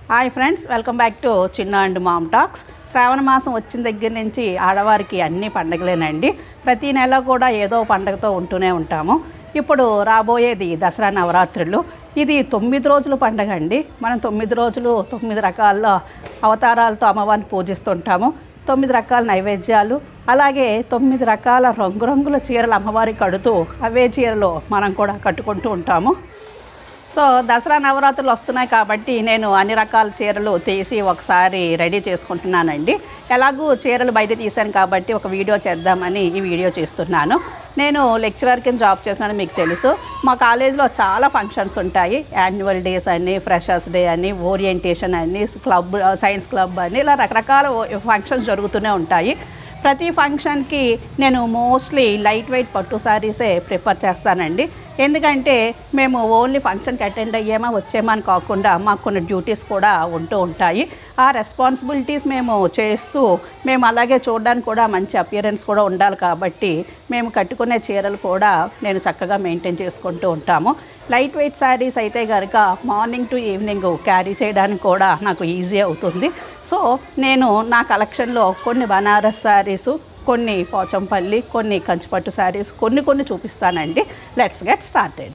hi friends welcome back to Chinna and mom talks శ్రావణ మాసం వచ్చిన దగ్గర నుంచి ఆడవారికి అన్ని పండగలేనండి ప్రతి నెల కూడా ఏదో పండగతో ఉంటూనే ఉంటాము ఇప్పుడు రాబోయేది దసరా నవరాత్రులు ఇది తొమ్మిది రోజుల పండగ అండి మనం తొమ్మిది రోజులు తొమ్మిది రకాల అవతారాలతో అమ్మవారిని పూజిస్తుంటాము తొమ్మిది రకాల నైవేద్యాలు అలాగే తొమ్మిది రకాల రంగురంగుల చీరలు అమ్మవారికి కడుతూ అవే చీరలు మనం కూడా కట్టుకుంటూ ఉంటాము సో దసరా నవరాత్రులు వస్తున్నాయి కాబట్టి నేను అన్ని రకాల చీరలు తీసి ఒకసారి రెడీ చేసుకుంటున్నానండి ఎలాగూ చీరలు బయట తీశాను కాబట్టి ఒక వీడియో చేద్దామని ఈ వీడియో చేస్తున్నాను నేను లెక్చరర్ కింద జాబ్ చేస్తున్నాను మీకు తెలుసు మా కాలేజీలో చాలా ఫంక్షన్స్ ఉంటాయి యాన్యువల్ డేస్ అని ఫ్రెషర్స్ డే అని ఓరియంటేషన్ అని క్లబ్ సైన్స్ క్లబ్ అని ఇలా రకరకాల ఫంక్షన్స్ జరుగుతూనే ఉంటాయి ప్రతి ఫంక్షన్కి నేను మోస్ట్లీ లైట్ వెయిట్ పట్టు శారీసే ప్రిఫర్ చేస్తానండి ఎందుకంటే మేము ఓన్లీ ఫంక్షన్కి అటెండ్ అయ్యామా వచ్చామా అని కాకుండా మాకు కొన్ని డ్యూటీస్ కూడా ఉంటూ ఉంటాయి ఆ రెస్పాన్సిబిలిటీస్ మేము చేస్తూ మేము అలాగే చూడడానికి కూడా మంచి అపియరెన్స్ కూడా ఉండాలి కాబట్టి మేము కట్టుకునే చీరలు కూడా నేను చక్కగా మెయింటైన్ చేసుకుంటూ ఉంటాము లైట్ వెయిట్ శారీస్ అయితే కనుక మార్నింగ్ టు ఈవినింగ్ క్యారీ చేయడానికి కూడా నాకు ఈజీ అవుతుంది సో నేను నా కలెక్షన్లో కొన్ని బనారస్ శారీసు కొన్ని పోచంపల్లి కొన్ని కంచిపట్టు శారీస్ కొన్ని కొన్ని చూపిస్తానండి లెట్స్ గెట్ స్టార్టెడ్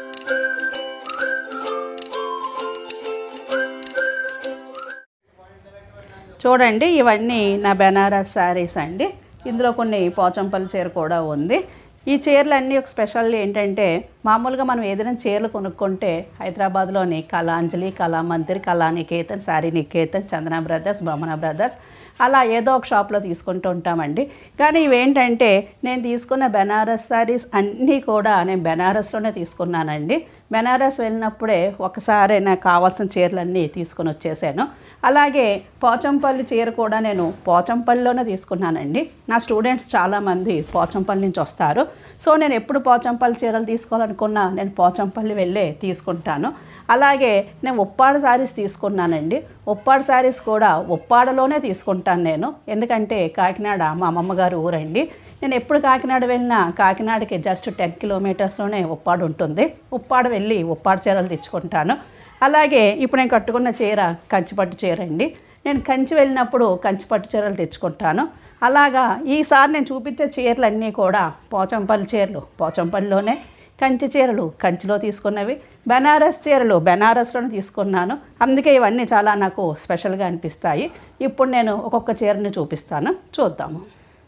చూడండి ఇవన్నీ నా బెనారస్ శారీస్ అండి ఇందులో కొన్ని పోచంపల్లి చీర కూడా ఉంది ఈ చీరలు అన్నీ ఒక స్పెషల్ ఏంటంటే మామూలుగా మనం ఏదైనా చీరలు కొనుక్కుంటే హైదరాబాద్లోని కళాంజలి కళామందిర్ కళానికేతన్ శారీ నికేతన్ చందన బ్రదర్స్ బ్రహ్మణ బ్రదర్స్ అలా ఏదో ఒక షాప్లో తీసుకుంటూ ఉంటామండి కానీ ఇవేంటంటే నేను తీసుకున్న బెనారస్ శారీస్ అన్నీ కూడా నేను బెనారస్లోనే తీసుకున్నానండి బెనారస్ వెళ్ళినప్పుడే ఒకసారి నాకు కావాల్సిన చీరలన్నీ తీసుకొని వచ్చేసాను అలాగే పోచంపల్లి చీర కూడా నేను పోచంపల్లిలోనే తీసుకున్నానండి నా స్టూడెంట్స్ చాలామంది పోచంపల్లి నుంచి వస్తారు సో నేను ఎప్పుడు పోచంపల్లి చీరలు తీసుకోవాలనుకున్నా నేను పోచంపల్లి వెళ్ళే తీసుకుంటాను అలాగే నేను ఉప్పాడ శారీస్ తీసుకున్నానండి ఉప్పాడ శారీస్ కూడా ఉప్పాడలోనే తీసుకుంటాను నేను ఎందుకంటే కాకినాడ మా అమ్మమ్మగారు ఊరండి నేను ఎప్పుడు కాకినాడ వెళ్ళినా కాకినాడకి జస్ట్ టెన్ కిలోమీటర్స్లోనే ఉప్పాడు ఉంటుంది ఉప్పాడ వెళ్ళి ఉప్పాడ చీరలు తెచ్చుకుంటాను అలాగే ఇప్పుడు నేను కట్టుకున్న చీర కంచిపట్టు చీర అండి నేను కంచి వెళ్ళినప్పుడు కంచిపట్టు చీరలు తెచ్చుకుంటాను అలాగా ఈసారి నేను చూపించే చీరలన్నీ కూడా పోచంపల్లి చీరలు పోచంపల్లిలోనే కంచి చీరలు కంచిలో తీసుకున్నవి బెనారస్ చీరలు బెనారస్లోనే తీసుకున్నాను అందుకే ఇవన్నీ చాలా నాకు స్పెషల్గా అనిపిస్తాయి ఇప్పుడు నేను ఒక్కొక్క చీరని చూపిస్తాను చూద్దాము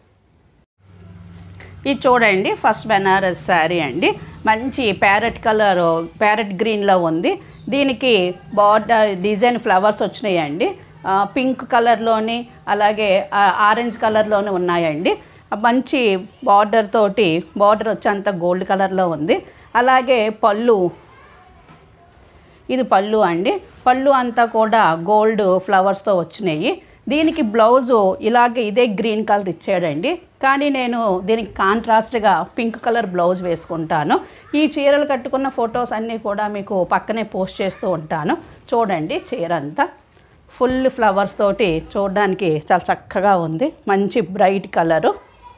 ఇది చూడండి ఫస్ట్ బెనారస్ శారీ అండి మంచి ప్యారెట్ కలర్ ప్యారెట్ గ్రీన్లో ఉంది దీనికి బార్డర్ డిజైన్ ఫ్లవర్స్ వచ్చినాయండి ఆ, పింక్ కలర్లోని అలాగే ఆ, ఆరెంజ్ కలర్లోని ఉన్నాయండి మంచి బార్డర్ తోటి బార్డర్ వచ్చి అంత గోల్డ్ కలర్లో ఉంది అలాగే పళ్ళు ఇది పళ్ళు అండి పళ్ళు అంతా కూడా గోల్డ్ ఫ్లవర్స్తో వచ్చినాయి దీనికి బ్లౌజు ఇలాగే ఇదే గ్రీన్ కలర్ ఇచ్చాడండి కానీ నేను దీనికి కాంట్రాస్ట్గా పింక్ కలర్ బ్లౌజ్ వేసుకుంటాను ఈ చీరలు కట్టుకున్న ఫొటోస్ అన్నీ కూడా మీకు పక్కనే పోస్ట్ చేస్తూ ఉంటాను చూడండి చీర అంతా ఫుల్ ఫ్లవర్స్ తోటి చూడడానికి చాలా చక్కగా ఉంది మంచి బ్రైట్ కలరు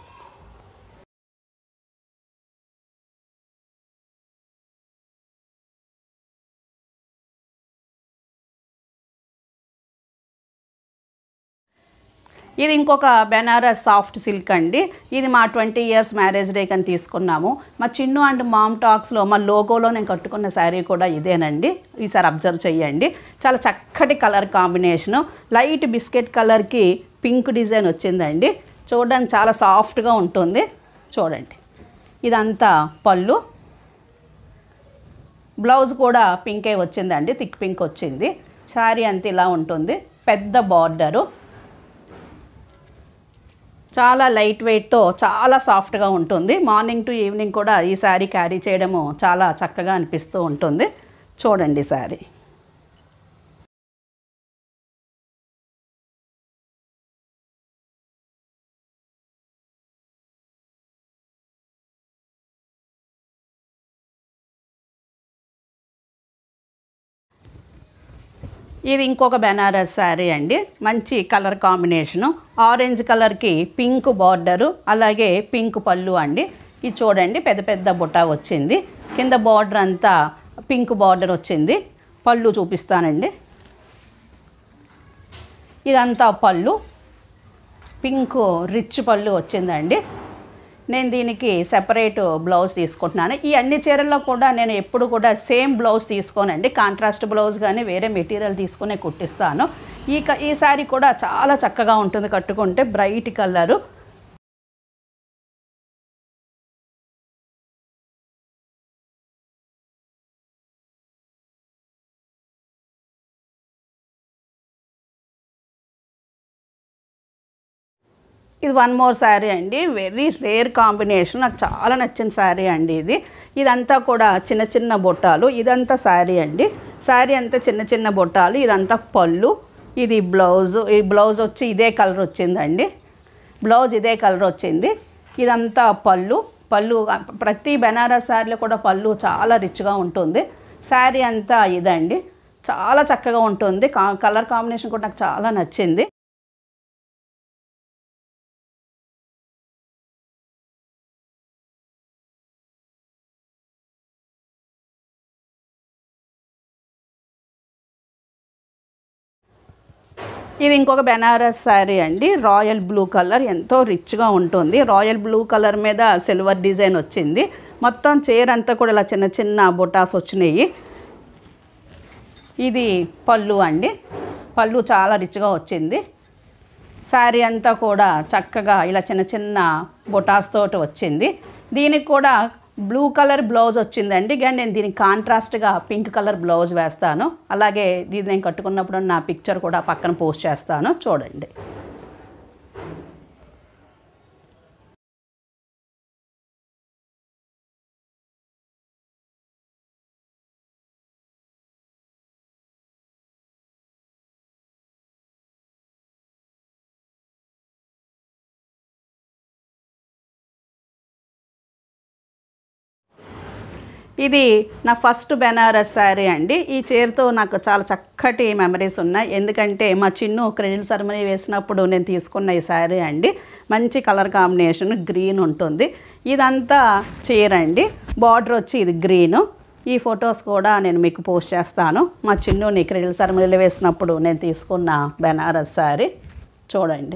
ఇది ఇంకొక బెనారస్ సాఫ్ట్ సిల్క్ అండి ఇది మా ట్వంటీ ఇయర్స్ మ్యారేజ్ డే అని తీసుకున్నాము మా చిన్ను అండ్ మామ్ టాక్స్లో మా లోగోలో నేను కట్టుకున్న శారీ కూడా ఇదేనండి ఈసారి అబ్జర్వ్ చేయండి చాలా చక్కటి కలర్ కాంబినేషను లైట్ బిస్కెట్ కలర్కి పింక్ డిజైన్ వచ్చిందండి చూడడానికి చాలా సాఫ్ట్గా ఉంటుంది చూడండి ఇదంతా పళ్ళు బ్లౌజ్ కూడా పింకే వచ్చిందండి థిక్ పింక్ వచ్చింది శారీ అంత ఇలా ఉంటుంది పెద్ద బార్డరు చాలా లైట్ వెయిట్తో చాలా సాఫ్ట్గా ఉంటుంది మార్నింగ్ టు ఈవినింగ్ కూడా ఈ శారీ క్యారీ చేయడము చాలా చక్కగా అనిపిస్తూ ఉంటుంది చూడండి శారీ ఇది ఇంకొక బెనారస్ శారీ అండి మంచి కలర్ కాంబినేషను ఆరెంజ్ కలర్కి పింక్ బార్డరు అలాగే పింక్ పళ్ళు అండి ఇది చూడండి పెద్ద పెద్ద బుట్ట వచ్చింది కింద బార్డర్ అంతా పింక్ బార్డర్ వచ్చింది పళ్ళు చూపిస్తానండి ఇదంతా పళ్ళు పింక్ రిచ్ పళ్ళు వచ్చిందండి నేను దీనికి సెపరేట్ బ్లౌజ్ తీసుకుంటున్నాను ఈ అన్ని చీరల్లో కూడా నేను ఎప్పుడు కూడా సేమ్ బ్లౌజ్ తీసుకోనండి కాంట్రాస్ట్ బ్లౌజ్ కానీ వేరే మెటీరియల్ తీసుకునే కుట్టిస్తాను ఈ క ఈ శారీ కూడా చాలా చక్కగా ఉంటుంది కట్టుకుంటే బ్రైట్ కలరు ఇది వన్ మోర్ శారీ అండి వెరీ రేర్ కాంబినేషన్ నాకు చాలా నచ్చిన శారీ అండి ఇది ఇదంతా కూడా చిన్న చిన్న బొట్టాలు ఇదంతా శారీ అండి శారీ అంతా చిన్న చిన్న బొట్టాలు ఇదంతా పళ్ళు ఇది బ్లౌజ్ ఈ బ్లౌజ్ వచ్చి ఇదే కలర్ వచ్చిందండి బ్లౌజ్ ఇదే కలర్ వచ్చింది ఇదంతా పళ్ళు పళ్ళు ప్రతి బెనారస్ శారీలో కూడా పళ్ళు చాలా రిచ్గా ఉంటుంది శారీ అంతా ఇదండి చాలా చక్కగా ఉంటుంది కా- కలర్ కాంబినేషన్ కూడా నాకు చాలా నచ్చింది ఇది ఇంకొక బెనారస్ శారీ అండి రాయల్ బ్లూ కలర్ ఎంతో రిచ్గా ఉంటుంది రాయల్ బ్లూ కలర్ మీద సిల్వర్ డిజైన్ వచ్చింది మొత్తం చీర అంతా కూడా ఇలా చిన్న చిన్న బుటాస్ వచ్చినాయి ఇది పళ్ళు అండి పళ్ళు చాలా రిచ్గా వచ్చింది శారీ అంతా కూడా చక్కగా ఇలా చిన్న చిన్న బొటాస్ తోటి వచ్చింది దీనికి కూడా బ్లూ కలర్ బ్లౌజ్ వచ్చిందండి కానీ నేను దీనికి కాంట్రాస్ట్గా పింక్ కలర్ బ్లౌజ్ వేస్తాను అలాగే ఇది నేను కట్టుకున్నప్పుడు నా పిక్చర్ కూడా పక్కన పోస్ట్ చేస్తాను చూడండి ఇది నా ఫస్ట్ బెనారస్ శారీ అండి ఈ చీరతో నాకు చాలా చక్కటి మెమరీస్ ఉన్నాయి ఎందుకంటే మా చిన్ను క్రెడిట్ సెరమనీ వేసినప్పుడు నేను తీసుకున్న ఈ శారీ అండి మంచి కలర్ కాంబినేషన్ గ్రీన్ ఉంటుంది ఇదంతా చీర అండి బార్డర్ వచ్చి ఇది గ్రీను ఈ ఫొటోస్ కూడా నేను మీకు పోస్ట్ చేస్తాను మా చిన్నుని క్రెడిట్ సెరమనీలో వేసినప్పుడు నేను తీసుకున్న బెనారస్ శారీ చూడండి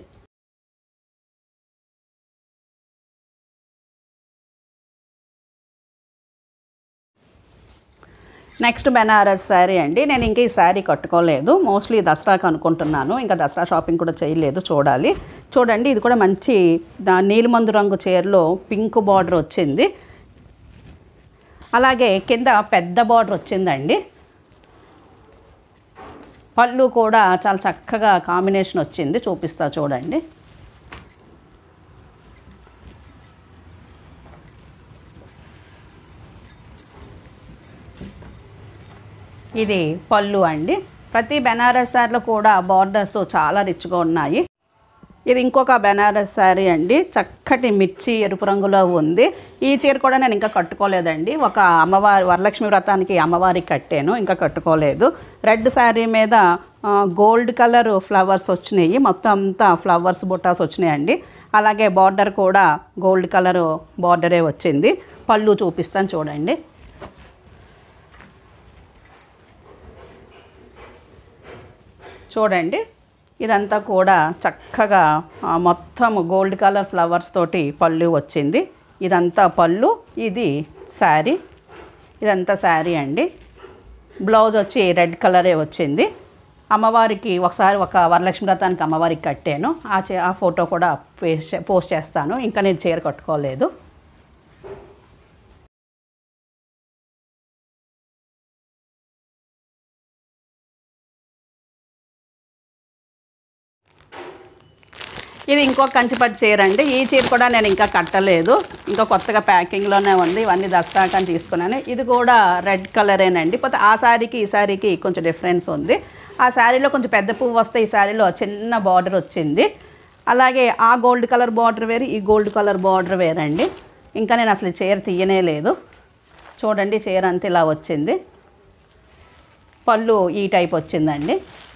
నెక్స్ట్ బెనారస్ శారీ అండి నేను ఇంకా ఈ శారీ కట్టుకోలేదు మోస్ట్లీ దసరాకు అనుకుంటున్నాను ఇంకా దసరా షాపింగ్ కూడా చేయలేదు చూడాలి చూడండి ఇది కూడా మంచి దా- నీలిమందు రంగు చీరలో పింక్ బార్డర్ వచ్చింది అలాగే కింద పెద్ద బార్డర్ వచ్చిందండి పళ్ళు కూడా చాలా చక్కగా కాంబినేషన్ వచ్చింది చూపిస్తా చూడండి ఇది పళ్ళు అండి ప్రతి బెనారస్ శారీలో కూడా బార్డర్స్ చాలా రిచ్గా ఉన్నాయి ఇది ఇంకొక బెనారస్ శారీ అండి చక్కటి మిర్చి ఎరుపు రంగులో ఉంది ఈ చీర కూడా నేను ఇంకా కట్టుకోలేదండి ఒక అమ్మవారి వరలక్ష్మి వ్రతానికి అమ్మవారికి కట్టాను ఇంకా కట్టుకోలేదు రెడ్ శారీ మీద ఆ, గోల్డ్ కలర్ ఫ్లవర్స్ వచ్చినాయి మొత్తం అంతా ఫ్లవర్స్ బుట్టాస్ వచ్చినాయండి అలాగే బార్డర్ కూడా గోల్డ్ కలర్ బార్డరే వచ్చింది పళ్ళు చూపిస్తాను చూడండి చూడండి ఇదంతా కూడా చక్కగా ఆ, మొత్తం గోల్డ్ కలర్ ఫ్లవర్స్ తోటి పళ్ళు వచ్చింది ఇదంతా పళ్ళు ఇది శారీ ఇదంతా శారీ అండి బ్లౌజ్ వచ్చి రెడ్ కలరే వచ్చింది అమ్మవారికి ఒకసారి ఒక వరలక్ష్మి వ్రతానికి అమ్మవారికి కట్టాను ఆ చే ఆ ఫోటో కూడా పేస్ట్ చే- పోస్ట్ చేస్తాను ఇంకా నేను చీర కట్టుకోలేదు ఇది ఇంకో కంచిపట్టు చీర అండి ఈ చీర కూడా నేను ఇంకా కట్టలేదు ఇంకా కొత్తగా ప్యాకింగ్లోనే ఉంది ఇవన్నీ దసరాకని తీసుకున్నాను ఇది కూడా రెడ్ కలరేనండి పోతే ఆ శారీకి ఈ శారీకి కొంచెం డిఫరెన్స్ ఉంది ఆ శారీలో కొంచెం పెద్ద పువ్వు వస్తే ఈ శారీలో చిన్న బార్డర్ వచ్చింది అలాగే ఆ గోల్డ్ కలర్ బార్డర్ వేరు ఈ గోల్డ్ కలర్ బార్డర్ వేరండి ఇంకా నేను అసలు ఈ చీర తీయనే లేదు చూడండి చీర అంతా ఇలా వచ్చింది పళ్ళు ఈ టైప్ వచ్చిందండి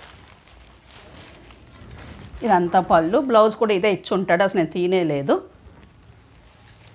ఇదంతా పళ్ళు బ్లౌజ్ కూడా ఇదే ఇచ్చి ఉంటాడు అసలు నేను తీనే లేదు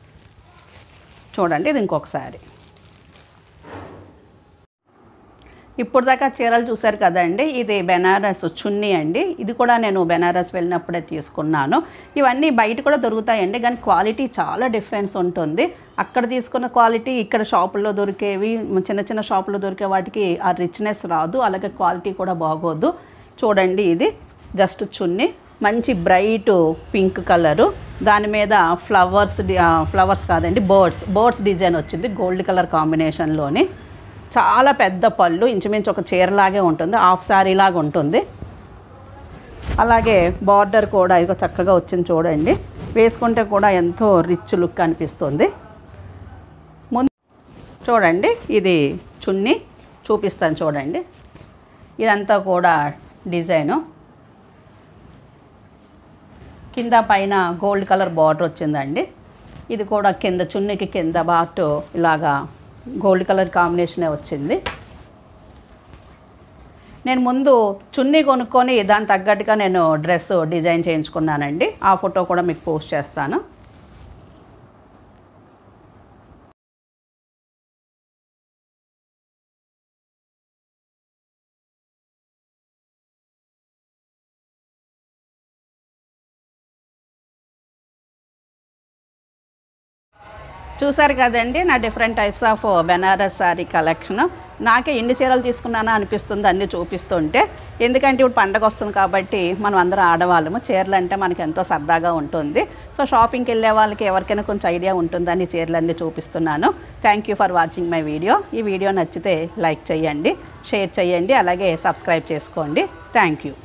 చూడండి ఇది ఇంకొకసారి ఇప్పుడు దాకా చీరలు చూశారు కదండి ఇది బెనారస్ చున్నీ అండి ఇది కూడా నేను బెనారస్ వెళ్ళినప్పుడే తీసుకున్నాను ఇవన్నీ బయట కూడా దొరుకుతాయండి కానీ క్వాలిటీ చాలా డిఫరెన్స్ ఉంటుంది అక్కడ తీసుకున్న క్వాలిటీ ఇక్కడ షాపుల్లో దొరికేవి చిన్న చిన్న షాపుల్లో దొరికే వాటికి ఆ రిచ్నెస్ రాదు అలాగే క్వాలిటీ కూడా బాగోదు చూడండి ఇది జస్ట్ చున్నీ మంచి బ్రైట్ పింక్ కలరు దాని మీద ఫ్లవర్స్ డి- ఆ, ఫ్లవర్స్ కాదండి బర్డ్స్ బర్డ్స్ డిజైన్ వచ్చింది గోల్డ్ కలర్ కాంబినేషన్లోని చాలా పెద్ద పళ్ళు ఇంచుమించు ఒక చీరలాగే ఉంటుంది హాఫ్ శారీ లాగా ఉంటుంది అలాగే బార్డర్ కూడా ఇదిగో చక్కగా వచ్చింది చూడండి వేసుకుంటే కూడా ఎంతో రిచ్ లుక్ అనిపిస్తుంది ముందు చూడండి ఇది చున్నీ చూపిస్తాను చూడండి ఇదంతా కూడా డిజైను కింద పైన గోల్డ్ కలర్ బార్డర్ వచ్చిందండి ఇది కూడా కింద చున్నీకి కింద బాటు ఇలాగా గోల్డ్ కలర్ కాంబినేషనే వచ్చింది నేను ముందు చున్నీ కొనుక్కొని దానికి తగ్గట్టుగా నేను డ్రెస్ డిజైన్ చేయించుకున్నానండి ఆ ఫోటో కూడా మీకు పోస్ట్ చేస్తాను చూసారు కదండి నా different types of Benaras saree collection నాకే ఎన్ని చీరలు తీసుకున్నానా అనిపిస్తుంది అన్నీ చూపిస్తుంటే ఎందుకంటే ఇప్పుడు పండగ వస్తుంది కాబట్టి మనం అందరం ఆడవాళ్ళము చీరలు అంటే మనకి ఎంతో సరదాగా ఉంటుంది సో షాపింగ్కి వెళ్ళే వాళ్ళకి ఎవరికైనా కొంచెం ఐడియా ఉంటుందని చీరలు అన్నీ చూపిస్తున్నాను thank you for watching my video ఈ వీడియో నచ్చితే లైక్ చేయండి షేర్ చేయండి అలాగే సబ్స్క్రైబ్ చేసుకోండి థ్యాంక్ యూ